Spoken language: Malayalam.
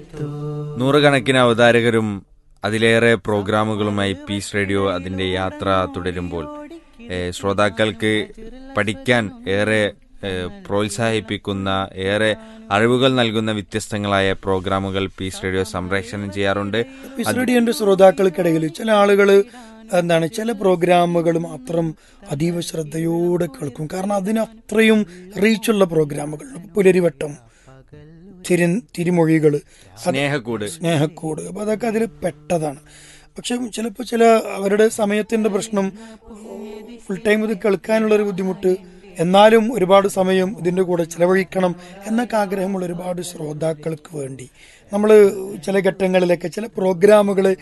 നൂറുകണക്കിന് അവതാരകരും അതിലേറെ പ്രോഗ്രാമുകളുമായി പീസ് റേഡിയോ അതിന്റെ യാത്ര തുടരുമ്പോൾ ഏഹ്, ശ്രോതാക്കൾക്ക് പഠിക്കാൻ ഏറെ ഏഹ്, പ്രോത്സാഹിപ്പിക്കുന്ന ഏറെ അറിവുകൾ നൽകുന്ന വ്യത്യസ്തങ്ങളായ പ്രോഗ്രാമുകൾ പീസ് റേഡിയോ സംപ്രേഷണം ചെയ്യാറുണ്ട് പിസ്റഡിയന്റെ ശ്രോതാക്കൾക്കിടയിൽ ചില ആളുകൾ എന്താണ് ചില പ്രോഗ്രാമുകൾ മാത്രം അതീവ ശ്രദ്ധയോടെ കേൾക്കും കാരണം അതിന് അത്രയും റീച്ചുള്ള പ്രോഗ്രാമുകൾ പുലരിവട്ടം തിരി തിരിമൊഴികൾ സ്നേഹക്കൂട് സ്നേഹക്കൂട് അപ്പൊ അതൊക്കെ അതിൽ പെട്ടതാണ് പക്ഷെ ചിലപ്പോൾ ചില അവരുടെ സമയത്തിന്റെ പ്രശ്നം ഫുൾ ടൈം ഇത് കേൾക്കാനുള്ള ഒരു ബുദ്ധിമുട്ട് എന്നാലും ഒരുപാട് സമയം ഇതിന്റെ കൂടെ ചെലവഴിക്കണം എന്നൊക്കെ ആഗ്രഹമുള്ള ഒരുപാട് ശ്രോതാക്കൾക്ക് വേണ്ടി നമ്മൾ ചില ഘട്ടങ്ങളിലൊക്കെ ചില പ്രോഗ്രാമുകൾ